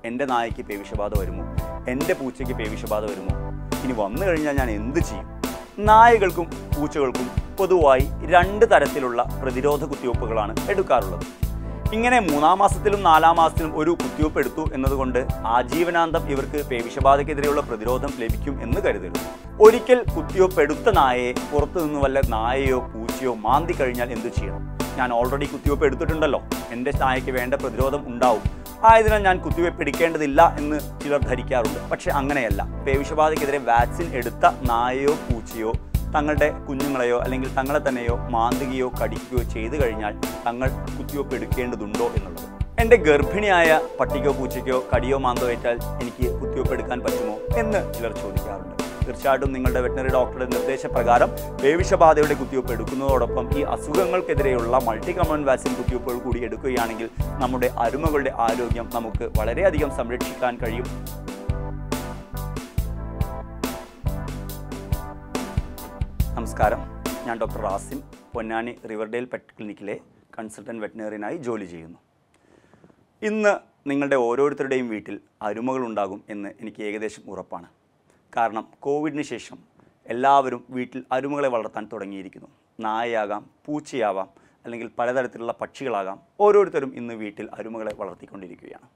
എൻ്റെ നായയ്ക്ക് പേവിഷബാധ വരുമോ എൻ്റെ പൂച്ചയ്ക്ക് പേവിഷബാധ വരുമോ ഇനി വന്നു കഴിഞ്ഞാൽ ഞാൻ എന്ത് ചെയ്യും നായകൾക്കും പൂച്ചകൾക്കും പൊതുവായി രണ്ട് തരത്തിലുള്ള പ്രതിരോധ കുത്തിവയ്പ്പുകളാണ് എടുക്കാറുള്ളത് ഇങ്ങനെ മൂന്നാം മാസത്തിലും നാലാം മാസത്തിലും ഒരു കുത്തിവയ്പ്പ് എടുത്തു എന്നതുകൊണ്ട് ആജീവനാന്തം ഇവർക്ക് പേവിഷബാധയ്ക്കെതിരെയുള്ള പ്രതിരോധം ലഭിക്കും എന്ന് കരുതരുത് ഒരിക്കൽ കുത്തിവയ്പ്പ് എടുത്ത നായയെ പുറത്തു നിന്ന് വല്ല നായയോ പൂച്ചയോ മാന്തി കഴിഞ്ഞാൽ എന്തു ചെയ്യണം ഞാൻ ഓൾറെഡി കുത്തിവയ്പ്പ് എടുത്തിട്ടുണ്ടല്ലോ എൻ്റെ നായയ്ക്ക് വേണ്ട പ്രതിരോധം ഉണ്ടാവും ആയതിനാൽ ഞാൻ കുത്തിവയ്പ്പ് എടുക്കേണ്ടതില്ല എന്ന് ചിലർ ധരിക്കാറുണ്ട് പക്ഷെ അങ്ങനെയല്ല പേവിഷബാധയ്ക്കെതിരെ വാക്സിൻ എടുത്ത നായയോ പൂച്ചയോ തങ്ങളുടെ കുഞ്ഞുങ്ങളെയോ അല്ലെങ്കിൽ തങ്ങളെ തന്നെയോ മാന്തുകയോ കടിക്കുകയോ ചെയ്തു കഴിഞ്ഞാൽ തങ്ങൾ കുത്തിവയ്പ്പ് എടുക്കേണ്ടതുണ്ടോ എന്നുള്ളത് എൻ്റെ ഗർഭിണിയായ പട്ടിക്കോ പൂച്ചയ്ക്കോ കടിയോ മാന്തോ ഏറ്റാൽ എനിക്ക് കുത്തിവയ്പ്പ് എടുക്കാൻ പറ്റുമോ എന്ന് ചിലർ ചോദിക്കാറുണ്ട് തീർച്ചയായിട്ടും നിങ്ങളുടെ വെറ്റിനറി ഡോക്ടറുടെ നിർദ്ദേശപ്രകാരം പേവിഷബാധയുടെ കുത്തിവയ്പ്പ് എടുക്കുന്നതോടൊപ്പം ഈ അസുഖങ്ങൾക്കെതിരെയുള്ള മൾട്ടി കമൺ വാക്സിൻ കുത്തിവയ്പ്പുകൾ കൂടി എടുക്കുകയാണെങ്കിൽ നമ്മുടെ അരുമകളുടെ ആരോഗ്യം നമുക്ക് വളരെയധികം സംരക്ഷിക്കാൻ കഴിയും നമസ്കാരം ഞാൻ doctor Rasim Ponnani Riverdale pet ക്ലിനിക്കിലെ കൺസൾട്ടൻറ്റ് വെറ്റിനറിയനായി ജോലി ചെയ്യുന്നു ഇന്ന് നിങ്ങളുടെ ഓരോരുത്തരുടെയും വീട്ടിൽ അരുമകളുണ്ടാകും എന്ന് എനിക്ക് ഏകദേശം ഉറപ്പാണ് കാരണം കോവിഡിന് ശേഷം എല്ലാവരും വീട്ടിൽ അരുമകളെ വളർത്താൻ തുടങ്ങിയിരിക്കുന്നു നായയാകാം പൂച്ചയാവാം അല്ലെങ്കിൽ പലതരത്തിലുള്ള പക്ഷികളാകാം ഓരോരുത്തരും ഇന്ന് വീട്ടിൽ അരുമകളെ വളർത്തിക്കൊണ്ടിരിക്കുകയാണ്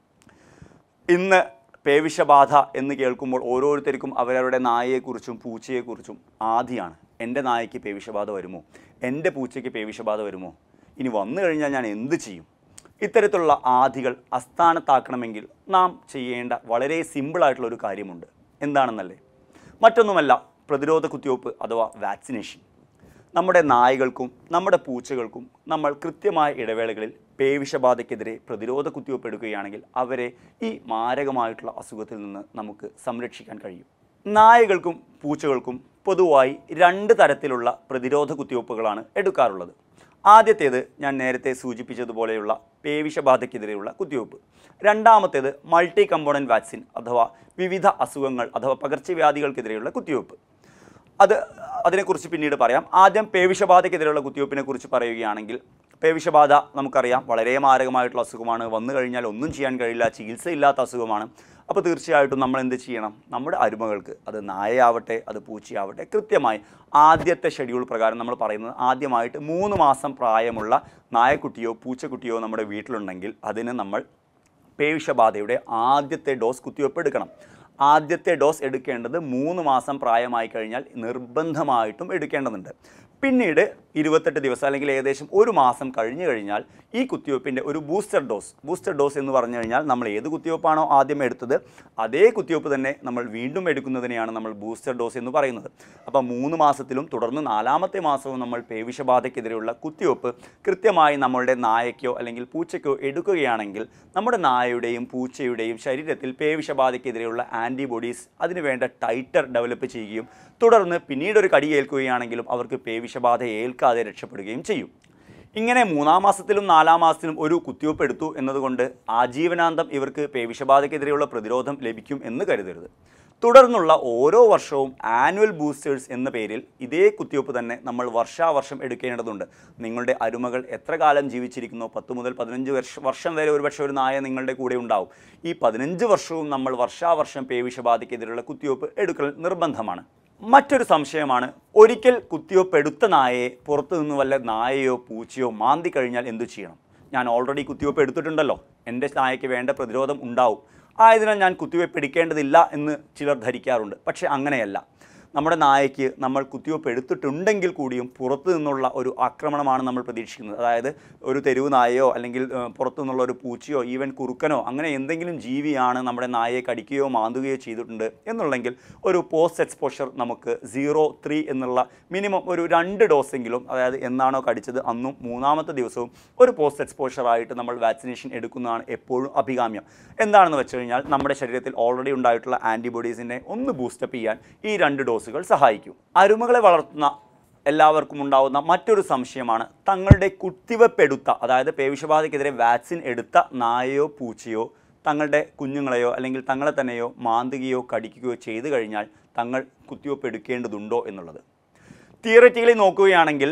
ഇന്ന് പേവിഷബാധ എന്ന് കേൾക്കുമ്പോൾ ഓരോരുത്തർക്കും അവരവരുടെ നായയെക്കുറിച്ചും പൂച്ചയെക്കുറിച്ചും ആദിയാണ് എൻ്റെ നായയ്ക്ക് പേവിഷബാധ വരുമോ എൻ്റെ പൂച്ചയ്ക്ക് പേവിഷബാധ വരുമോ ഇനി വന്നു കഴിഞ്ഞാൽ ഞാൻ എന്ത് ചെയ്യും ഇത്തരത്തിലുള്ള ആദികൾ അസ്ഥാനത്താക്കണമെങ്കിൽ നാം ചെയ്യേണ്ട വളരെ സിമ്പിളായിട്ടുള്ള ഒരു കാര്യമുണ്ട് എന്താണെന്നല്ലേ മറ്റൊന്നുമല്ല പ്രതിരോധ കുത്തിവയ്പ്പ് അഥവാ വാക്സിനേഷൻ നമ്മുടെ നായകൾക്കും നമ്മുടെ പൂച്ചകൾക്കും നമ്മൾ കൃത്യമായ ഇടവേളകളിൽ പേവിഷബാധയ്ക്കെതിരെ പ്രതിരോധ കുത്തിവയ്പ്പ് എടുക്കുകയാണെങ്കിൽ അവരെ ഈ മാരകമായിട്ടുള്ള അസുഖത്തിൽ നിന്ന് നമുക്ക് സംരക്ഷിക്കാൻ കഴിയും നായകൾക്കും പൂച്ചകൾക്കും പൊതുവായി രണ്ട് തരത്തിലുള്ള പ്രതിരോധ കുത്തിവയ്പ്പുകളാണ് എടുക്കാറുള്ളത് ആദ്യത്തേത് ഞാൻ നേരത്തെ സൂചിപ്പിച്ചതുപോലെയുള്ള പേവിഷബാധയ്ക്കെതിരെയുള്ള കുത്തിവയ്പ്പ് രണ്ടാമത്തേത് മൾട്ടി കമ്പോണൻറ്റ് വാക്സിൻ അഥവാ വിവിധ അസുഖങ്ങൾ അഥവാ പകർച്ചവ്യാധികൾക്കെതിരെയുള്ള കുത്തിവയ്പ്പ് അത് അതിനെക്കുറിച്ച് പിന്നീട് പറയാം ആദ്യം പേവിഷബാധയ്ക്കെതിരെയുള്ള കുത്തിവയ്പ്പിനെ കുറിച്ച് പറയുകയാണെങ്കിൽ പേവിഷബാധ നമുക്കറിയാം വളരെ മാരകമായിട്ടുള്ള അസുഖമാണ് വന്നു കഴിഞ്ഞാൽ ഒന്നും ചെയ്യാൻ കഴിയില്ല ചികിത്സയില്ലാത്ത അസുഖമാണ് അപ്പോൾ തീർച്ചയായിട്ടും നമ്മൾ എന്ത് ചെയ്യണം നമ്മുടെ അരുമകൾക്ക് അത് നായയാവട്ടെ അത് പൂച്ചയാവട്ടെ കൃത്യമായി ആദ്യത്തെ ഷെഡ്യൂൾ പ്രകാരം നമ്മൾ പറയുന്നത് ആദ്യമായിട്ട് മൂന്ന് മാസം പ്രായമുള്ള നായക്കുട്ടിയോ പൂച്ചക്കുട്ടിയോ നമ്മുടെ വീട്ടിലുണ്ടെങ്കിൽ അതിന് നമ്മൾ പേവിഷബാധയുടെ ആദ്യത്തെ ഡോസ് കുത്തിവയ്പ്പ് എടുക്കണം ആദ്യത്തെ ഡോസ് എടുക്കേണ്ടത് മൂന്ന് മാസം പ്രായമായി കഴിഞ്ഞാൽ നിർബന്ധമായിട്ടും എടുക്കേണ്ടതുണ്ട് പിന്നീട് ഇരുപത്തെട്ട് ദിവസം അല്ലെങ്കിൽ ഏകദേശം ഒരു മാസം കഴിഞ്ഞു കഴിഞ്ഞാൽ ഈ കുത്തിവയ്പ്പിൻ്റെ ഒരു ബൂസ്റ്റർ ഡോസ് ബൂസ്റ്റർ ഡോസ് എന്ന് പറഞ്ഞു കഴിഞ്ഞാൽ നമ്മൾ ഏത് കുത്തിവയ്പ്പാണോ ആദ്യം എടുത്തത് അതേ കുത്തിവയ്പ്പ് തന്നെ നമ്മൾ വീണ്ടും എടുക്കുന്നതിനെയാണ് നമ്മൾ ബൂസ്റ്റർ ഡോസ് എന്ന് പറയുന്നത് അപ്പോൾ മൂന്ന് മാസത്തിലും തുടർന്ന് നാലാമത്തെ മാസവും നമ്മൾ പേവിഷബാധയ്ക്കെതിരെയുള്ള കുത്തിവയ്പ്പ് കൃത്യമായി നമ്മളുടെ നായയ്ക്കോ അല്ലെങ്കിൽ പൂച്ചയ്ക്കോ എടുക്കുകയാണെങ്കിൽ നമ്മുടെ നായയുടെയും പൂച്ചയുടെയും ശരീരത്തിൽ പേവിഷബാധയ്ക്കെതിരെയുള്ള ആൻറ്റിബോഡീസ് അതിനുവേണ്ട ടൈറ്റർ ഡെവലപ്പ് ചെയ്യുകയും തുടർന്ന് പിന്നീട് ഒരു കടി ഏൽക്കുകയാണെങ്കിലും അവർക്ക് പേവിഷബാധ ഏൽക്കാതെ രക്ഷപ്പെടുകയും ചെയ്യും ഇങ്ങനെ മൂന്നാം മാസത്തിലും നാലാം മാസത്തിലും ഒരു കുത്തിവയ്പ്പ് എടുത്തു എന്നതുകൊണ്ട് ആജീവനാന്തം ഇവർക്ക് പേവിഷബാധയ്ക്കെതിരെയുള്ള പ്രതിരോധം ലഭിക്കും എന്ന് കരുതരുത് തുടർന്നുള്ള ഓരോ വർഷവും ആനുവൽ ബൂസ്റ്റേഴ്സ് എന്ന പേരിൽ ഇതേ കുത്തിവയ്പ്പ് തന്നെ നമ്മൾ വർഷാവർഷം എടുക്കേണ്ടതുണ്ട് നിങ്ങളുടെ അരുമകൾ എത്ര കാലം ജീവിച്ചിരിക്കുന്നോ പത്ത് മുതൽ പതിനഞ്ച് വർഷ വർഷം വരെ ഒരുപക്ഷെ ഒരു നായ നിങ്ങളുടെ കൂടെ ഉണ്ടാവും ഈ പതിനഞ്ച് വർഷവും നമ്മൾ വർഷാവർഷം പേവിഷബാധയ്ക്കെതിരെയുള്ള കുത്തിവയ്പ്പ് എടുക്കൽ നിർബന്ധമാണ് മറ്റൊരു സംശയമാണ് ഒരിക്കൽ കുത്തിവയ്പ്പ് എടുത്ത നായയെ പുറത്തു നിന്ന് വല്ല നായയോ പൂച്ചയോ മാന്തി കഴിഞ്ഞാൽ എന്തു ചെയ്യണം ഞാൻ ഓൾറെഡി കുത്തിവയ്പ്പ് എടുത്തിട്ടുണ്ടല്ലോ എൻ്റെ നായയ്ക്ക് വേണ്ട പ്രതിരോധം ഉണ്ടാവും ആയതിനാൽ ഞാൻ കുത്തിവയ്പ്പ് എടുക്കേണ്ടതില്ല എന്ന് ചിലർ ധരിക്കാറുണ്ട് പക്ഷേ അങ്ങനെയല്ല നമ്മുടെ നായയ്ക്ക് നമ്മൾ കുത്തിവയ്പ്പ് എടുത്തിട്ടുണ്ടെങ്കിൽ കൂടിയും പുറത്തു നിന്നുള്ള ഒരു ആക്രമണമാണ് നമ്മൾ പ്രതീക്ഷിക്കുന്നത് അതായത് ഒരു തെരുവ് നായയോ അല്ലെങ്കിൽ ഏഹ്, പുറത്തു നിന്നുള്ള ഒരു പൂച്ചയോ ഈവൻ കുറുക്കനോ അങ്ങനെ എന്തെങ്കിലും ജീവിയാണ് നമ്മുടെ നായയെ കടിക്കുകയോ മാന്തുകയോ ചെയ്തിട്ടുണ്ട് എന്നുണ്ടെങ്കിൽ ഒരു പോസ്റ്റ് എക്സ്പോഷർ നമുക്ക് സീറോ ത്രീ എന്നുള്ള മിനിമം ഒരു രണ്ട് ഡോസെങ്കിലും അതായത് എന്നാണോ കടിച്ചത് അന്നും മൂന്നാമത്തെ ദിവസവും ഒരു പോസ്റ്റ് എക്സ്പോഷറായിട്ട് നമ്മൾ വാക്സിനേഷൻ എടുക്കുന്നതാണ് എപ്പോഴും അഭികാമ്യം എന്താണെന്ന് വെച്ച് കഴിഞ്ഞാൽ നമ്മുടെ ശരീരത്തിൽ ഓൾറെഡി ഉണ്ടായിട്ടുള്ള ആൻറ്റിബോഡീസിനെ ഒന്ന് ബൂസ്റ്റപ്പ് ചെയ്യാൻ ഈ രണ്ട് ഡോസുകൾ സഹായിക്കും അരുമകളെ വളർത്തുന്ന എല്ലാവർക്കും ഉണ്ടാവുന്ന മറ്റൊരു സംശയമാണ് തങ്ങളുടെ കുത്തിവെപ്പെടുത്ത അതായത് പേവിഷബാധയ്ക്കെതിരെ വാക്സിൻ എടുത്ത നായയോ പൂച്ചയോ തങ്ങളുടെ കുഞ്ഞുങ്ങളെയോ അല്ലെങ്കിൽ തങ്ങളെ തന്നെയോ മാന്തുകയോ കടിക്കുകയോ ചെയ്തു കഴിഞ്ഞാൽ തങ്ങൾ കുത്തിവെപ്പ് എടുക്കേണ്ടതുണ്ടോ എന്നുള്ളത് തിയററ്റിക്കലി നോക്കുകയാണെങ്കിൽ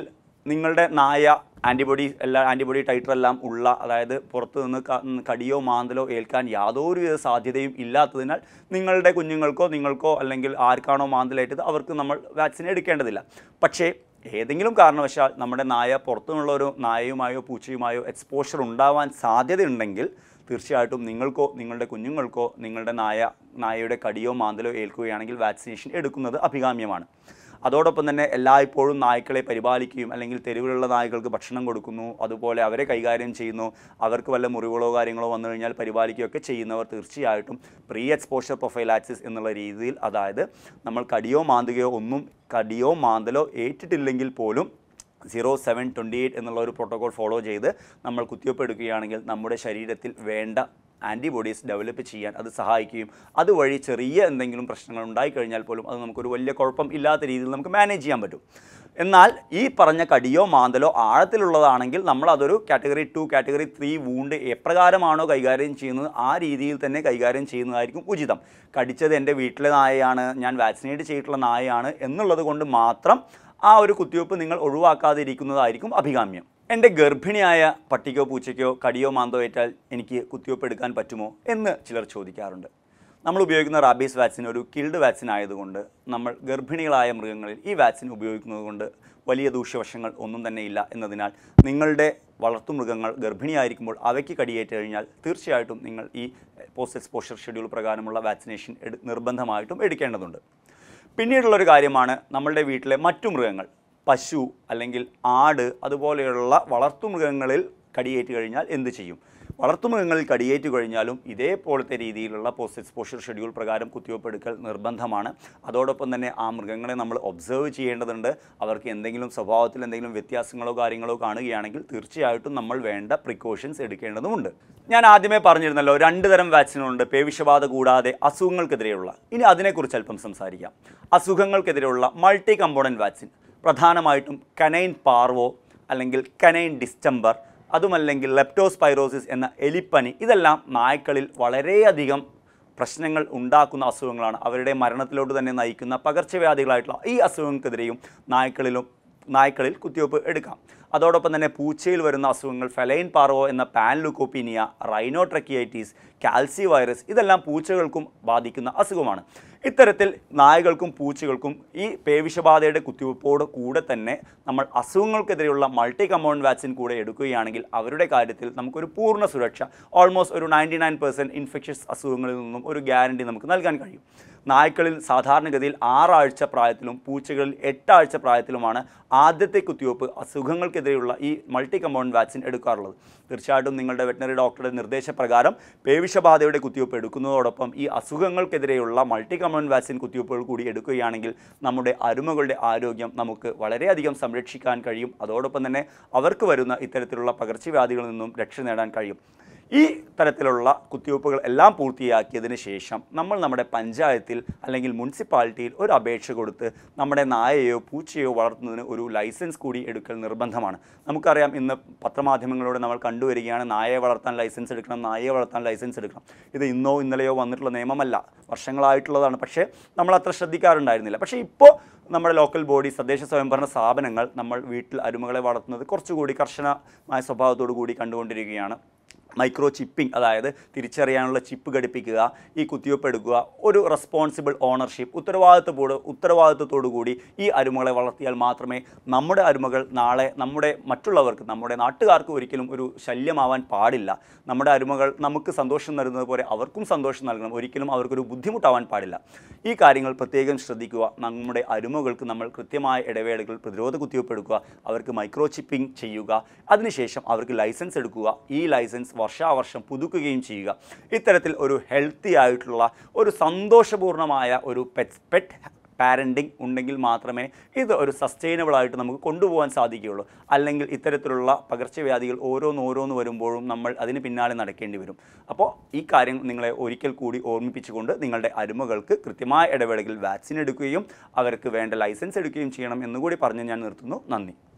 നിങ്ങളുടെ നായ ആൻറ്റിബോഡി എല്ലാ ആൻറ്റിബോഡി ടൈറ്റർ എല്ലാം ഉള്ള അതായത് പുറത്തു നിന്ന് ക- ഉം, കടിയോ മാന്തലോ ഏൽക്കാൻ യാതൊരുവിധ സാധ്യതയും ഇല്ലാത്തതിനാൽ നിങ്ങളുടെ കുഞ്ഞുങ്ങൾക്കോ നിങ്ങൾക്കോ അല്ലെങ്കിൽ ആർക്കാണോ മാന്തലേറ്റത് അവർക്ക് നമ്മൾ വാക്സിൻ എടുക്കേണ്ടതില്ല പക്ഷേ ഏതെങ്കിലും കാരണവശാൽ നമ്മുടെ നായ പുറത്തുനിന്നുള്ള ഒരു നായയുമായോ പൂച്ചയുമായോ എക്സ്പോഷർ ഉണ്ടാവാൻ സാധ്യതയുണ്ടെങ്കിൽ തീർച്ചയായിട്ടും നിങ്ങൾക്കോ നിങ്ങളുടെ കുഞ്ഞുങ്ങൾക്കോ നിങ്ങളുടെ നായ നായയുടെ കടിയോ മാന്തലോ ഏൽക്കുകയാണെങ്കിൽ വാക്സിനേഷൻ എടുക്കുന്നത് അഭികാമ്യമാണ് അതോടൊപ്പം തന്നെ എല്ലായ്പ്പോഴും നായ്ക്കളെ പരിപാലിക്കുകയും അല്ലെങ്കിൽ തെരുവിലുള്ള നായ്ക്കൾക്ക് ഭക്ഷണം കൊടുക്കുന്നു അതുപോലെ അവരെ കൈകാര്യം ചെയ്യുന്നു അവർക്ക് വല്ല മുറിവുകളോ കാര്യങ്ങളോ വന്നു കഴിഞ്ഞാൽ പരിപാലിക്കുകയൊക്കെ ചെയ്യുന്നവർ തീർച്ചയായിട്ടും പ്രീ എക്സ്പോഷർ പ്രൊഫൈലാക്സിസ് എന്നുള്ള രീതിയിൽ അതായത് നമ്മൾ കടിയോ മാന്തുകയോ ഒന്നും കടിയോ മാന്തലോ ഏറ്റിട്ടില്ലെങ്കിൽ പോലും സീറോ സെവൻ ട്വൻറ്റി എയ്റ്റ് എന്നുള്ള ഒരു പ്രോട്ടോകോൾ ഫോളോ ചെയ്ത് നമ്മൾ കുത്തിവയ്പ്പ് എടുക്കുകയാണെങ്കിൽ നമ്മുടെ ശരീരത്തിൽ വേണ്ട ആൻറ്റിബോഡീസ് ഡെവലപ്പ് ചെയ്യാൻ അത് സഹായിക്കുകയും അതുവഴി ചെറിയ എന്തെങ്കിലും പ്രശ്നങ്ങൾ ഉണ്ടായിക്കഴിഞ്ഞാൽ പോലും അത് നമുക്കൊരു വലിയ കുഴപ്പം ഇല്ലാത്ത രീതിയിൽ നമുക്ക് മാനേജ് ചെയ്യാൻ പറ്റും എന്നാൽ ഈ പറഞ്ഞ കടിയോ മാന്തലോ ആഴത്തിലുള്ളതാണെങ്കിൽ നമ്മൾ അതൊരു category two category three wound എപ്രകാരമാണോ കൈകാര്യം ചെയ്യുന്നത് ആ രീതിയിൽ തന്നെ കൈകാര്യം ചെയ്യുന്നതായിരിക്കും ഉചിതം കടിച്ചത് എൻ്റെ വീട്ടിലെ നായയാണ് ഞാൻ വാക്സിനേറ്റ് ചെയ്തിട്ടുള്ള നായയാണ് എന്നുള്ളത് കൊണ്ട് മാത്രം ആ ഒരു കുത്തിവയ്പ്പ് നിങ്ങൾ ഒഴിവാക്കാതിരിക്കുന്നതായിരിക്കും അഭികാമ്യം എൻ്റെ ഗർഭിണിയായ പട്ടിക്കോ പൂച്ചയ്ക്കോ കടിയോ മാന്തോ ഏറ്റാൽ എനിക്ക് കുത്തിവയ്പ്പ് എടുക്കാൻ പറ്റുമോ എന്ന് ചിലർ ചോദിക്കാറുണ്ട് നമ്മൾ ഉപയോഗിക്കുന്ന റാബീസ് വാക്സിൻ ഒരു കിൽഡ് വാക്സിൻ ആയതുകൊണ്ട് നമ്മൾ ഗർഭിണികളായ മൃഗങ്ങളിൽ ഈ വാക്സിൻ ഉപയോഗിക്കുന്നത് കൊണ്ട് വലിയ ദൂഷ്യവശങ്ങൾ ഒന്നും തന്നെ ഇല്ല എന്നതിനാൽ നിങ്ങളുടെ വളർത്തുമൃഗങ്ങൾ ഗർഭിണിയായിരിക്കുമ്പോൾ അവയ്ക്ക് കടിയേറ്റ് കഴിഞ്ഞാൽ തീർച്ചയായിട്ടും നിങ്ങൾ ഈ പോസ്റ്റ് എക്സ്പോഷർ ഷെഡ്യൂൾ പ്രകാരമുള്ള വാക്സിനേഷൻ എടു നിർബന്ധമായിട്ടും എടുക്കേണ്ടതുണ്ട് പിന്നീടുള്ളൊരു കാര്യമാണ് നമ്മളുടെ വീട്ടിലെ മറ്റു മൃഗങ്ങൾ പശു അല്ലെങ്കിൽ ആട് അതുപോലെയുള്ള വളർത്തുമൃഗങ്ങളിൽ കടിയേറ്റ് കഴിഞ്ഞാൽ എന്ത് ചെയ്യും വളർത്തുമൃഗങ്ങളിൽ കടിയേറ്റ് കഴിഞ്ഞാലും ഇതേപോലത്തെ രീതിയിലുള്ള പോസ്റ്റ് എക്സ്പോഷർ ഷെഡ്യൂൾ പ്രകാരം കുത്തിവയ്പ്പ് എടുക്കൽ നിർബന്ധമാണ് അതോടൊപ്പം തന്നെ ആ മൃഗങ്ങളെ നമ്മൾ ഒബ്സർവ് ചെയ്യേണ്ടതുണ്ട് അവർക്ക് എന്തെങ്കിലും സ്വഭാവത്തിൽ എന്തെങ്കിലും വ്യത്യാസങ്ങളോ കാര്യങ്ങളോ കാണുകയാണെങ്കിൽ തീർച്ചയായിട്ടും നമ്മൾ വേണ്ട പ്രിക്കോഷൻസ് എടുക്കേണ്ടതുമുണ്ട് ഞാൻ ആദ്യമേ പറഞ്ഞിരുന്നല്ലോ രണ്ട് തരം വാക്സിനുണ്ട് പേവിഷബാധ കൂടാതെ അസുഖങ്ങൾക്കെതിരെയുള്ള ഇനി അതിനെക്കുറിച്ച് അല്പം സംസാരിക്കാം അസുഖങ്ങൾക്കെതിരെയുള്ള മൾട്ടി കമ്പോണൻറ്റ് വാക്സിൻ പ്രധാനമായിട്ടും കനൈൻ പാർവോ അല്ലെങ്കിൽ കനൈൻ ഡിസ്റ്റംബർ അതുമല്ലെങ്കിൽ ലെപ്റ്റോസ്പൈറോസിസ് എന്ന എലിപ്പനി ഇതെല്ലാം നായ്ക്കളിൽ വളരെയധികം പ്രശ്നങ്ങൾ ഉണ്ടാക്കുന്ന അസുഖങ്ങളാണ് അവരുടെ മരണത്തിലോട്ട് തന്നെ നയിക്കുന്ന പകർച്ചവ്യാധികളായിട്ടുള്ള ഈ അസുഖങ്ങൾക്കെതിരെയും നായ്ക്കളിലും നായ്ക്കളിൽ കുത്തിവയ്പ്പ് എടുക്കാം അതോടൊപ്പം തന്നെ പൂച്ചയിൽ വരുന്ന അസുഖങ്ങൾ ഫെലൈൻ പാർവോ എന്ന പാൻലുക്കോപ്പീനിയ റൈനോട്രക്കിയൈറ്റീസ് കാൽസി വൈറസ് ഇതെല്ലാം പൂച്ചകൾക്കും ബാധിക്കുന്ന അസുഖമാണ് ഇത്തരത്തിൽ നായകൾക്കും പൂച്ചകൾക്കും ഈ പേവിഷബാധയുടെ കുത്തിവയ്പ്പോട് കൂടെ തന്നെ നമ്മൾ അസുഖങ്ങൾക്കെതിരെയുള്ള മൾട്ടി കമ്പൗണ്ട് വാക്സിൻ കൂടെ എടുക്കുകയാണെങ്കിൽ അവരുടെ കാര്യത്തിൽ നമുക്കൊരു പൂർണ്ണ സുരക്ഷ ഓൾമോസ്റ്റ് ഒരു നയൻറ്റി നയൻ പെർസെൻറ്റ് ഇൻഫെക്ഷസ് അസുഖങ്ങളിൽ നിന്നും ഒരു ഗ്യാരണ്ടി നമുക്ക് നൽകാൻ കഴിയും നായ്ക്കളിൽ സാധാരണഗതിയിൽ ആറാഴ്ച പ്രായത്തിലും പൂച്ചകളിൽ എട്ടാഴ്ച പ്രായത്തിലുമാണ് ആദ്യത്തെ കുത്തിവയ്പ്പ് അസുഖങ്ങൾക്കെതിരെയുള്ള ഈ മൾട്ടി കമ്പൗണ്ട് വാക്സിൻ എടുക്കാറുള്ളത് തീർച്ചയായിട്ടും നിങ്ങളുടെ വെറ്റിനറി ഡോക്ടറുടെ നിർദ്ദേശപ്രകാരം പേവിഷബാധയുടെ കുത്തിവയ്പ്പ് എടുക്കുന്നതോടൊപ്പം ഈ അസുഖങ്ങൾക്കെതിരെയുള്ള മൾട്ടി കമ്പൗണ്ട് വാക്സിൻ കുത്തിവയ്പ്പുകൾ കൂടി എടുക്കുകയാണെങ്കിൽ നമ്മുടെ അരുമകളുടെ ആരോഗ്യം നമുക്ക് വളരെയധികം സംരക്ഷിക്കാൻ കഴിയും അതോടൊപ്പം തന്നെ അവർക്ക് വരുന്ന ഇത്തരത്തിലുള്ള പകർച്ചവ്യാധികളിൽ നിന്നും രക്ഷ നേടാൻ കഴിയും ഈ തരത്തിലുള്ള കുത്തിവയ്പ്പുകൾ എല്ലാം പൂർത്തിയാക്കിയതിന് ശേഷം നമ്മൾ നമ്മുടെ പഞ്ചായത്തിൽ അല്ലെങ്കിൽ മുനിസിപ്പാലിറ്റിയിൽ ഒരു അപേക്ഷ കൊടുത്ത് നമ്മുടെ നായയോ പൂച്ചയോ വളർത്തുന്നതിന് ഒരു ലൈസൻസ് കൂടി എടുക്കൽ നിർബന്ധമാണ് നമുക്കറിയാം ഇന്ന് പത്രമാധ്യമങ്ങളിലൂടെ നമ്മൾ കണ്ടുവരികയാണ് നായയെ വളർത്താൻ ലൈസൻസ് എടുക്കണം നായയെ വളർത്താൻ ലൈസൻസ് എടുക്കണം ഇത് ഇന്നോ ഇന്നലെയോ വന്നിട്ടുള്ള നിയമമല്ല വർഷങ്ങളായിട്ടുള്ളതാണ് പക്ഷേ നമ്മൾ അത്ര ശ്രദ്ധിക്കാറുണ്ടായിരുന്നില്ല പക്ഷേ ഇപ്പോൾ നമ്മുടെ ലോക്കൽ ബോഡി തദ്ദേശ സ്വയംഭരണ സ്ഥാപനങ്ങൾ നമ്മൾ വീട്ടിൽ അരുമകളെ വളർത്തുന്നത് കുറച്ചുകൂടി കർശനമായ സ്വഭാവത്തോടു കൂടി കണ്ടുകൊണ്ടിരിക്കുകയാണ് മൈക്രോ ചിപ്പിംഗ് അതായത് തിരിച്ചറിയാനുള്ള ചിപ്പ് ഘടിപ്പിക്കുക ഈ കുത്തിവയ്പ്പ് എടുക്കുക ഒരു റെസ്പോൺസിബിൾ ഓണർഷിപ്പ് ഉത്തരവാദിത്തത്തോട് ഉത്തരവാദിത്തത്തോടു കൂടി ഈ അരുമകളെ വളർത്തിയാൽ മാത്രമേ നമ്മുടെ അരുമകൾ നാളെ നമ്മുടെ മറ്റുള്ളവർക്ക് നമ്മുടെ നാട്ടുകാർക്ക് ഒരിക്കലും ഒരു ശല്യമാവാൻ പാടില്ല നമ്മുടെ അരുമകൾ നമുക്ക് സന്തോഷം നൽകുന്നത് പോലെ അവർക്കും സന്തോഷം നൽകണം ഒരിക്കലും അവർക്കൊരു ബുദ്ധിമുട്ടാവാൻ പാടില്ല ഈ കാര്യങ്ങൾ പ്രത്യേകം ശ്രദ്ധിക്കുക നമ്മുടെ അരുമകൾക്ക് നമ്മൾ കൃത്യമായ ഇടവേളകൾ പ്രതിരോധ കുത്തിവയ്പ്പ് എടുക്കുക അവർക്ക് മൈക്രോ ചിപ്പിംഗ് ചെയ്യുക അതിനുശേഷം അവർക്ക് ലൈസൻസ് എടുക്കുക ഈ ലൈസൻസ് വർഷാവർഷം പുതുക്കുകയും ചെയ്യുക ഇത്തരത്തിൽ ഒരു ഹെൽത്തി ആയിട്ടുള്ള ഒരു സന്തോഷപൂർണ്ണമായ ഒരു പെറ്റ് പെറ്റ് പാരൻറ്റിങ് ഉണ്ടെങ്കിൽ മാത്രമേ ഇത് ഒരു സസ്റ്റൈനബിൾ ആയിട്ട് നമുക്ക് കൊണ്ടുപോകാൻ സാധിക്കുകയുള്ളൂ അല്ലെങ്കിൽ ഇത്തരത്തിലുള്ള പകർച്ചവ്യാധികൾ ഓരോന്ന് ഓരോന്ന് വരുമ്പോഴും നമ്മൾ അതിന് പിന്നാലെ നടക്കേണ്ടി വരും അപ്പോൾ ഈ കാര്യം നിങ്ങളെ ഒരിക്കൽ കൂടി ഓർമ്മിപ്പിച്ചുകൊണ്ട് നിങ്ങളുടെ അരുമകൾക്ക് കൃത്യമായ ഇടവേളകളിൽ വാക്സിൻ എടുക്കുകയും അവർക്ക് വേണ്ട ലൈസൻസ് എടുക്കുകയും ചെയ്യണം എന്നുകൂടി പറഞ്ഞ് ഞാൻ നിർത്തുന്നു നന്ദി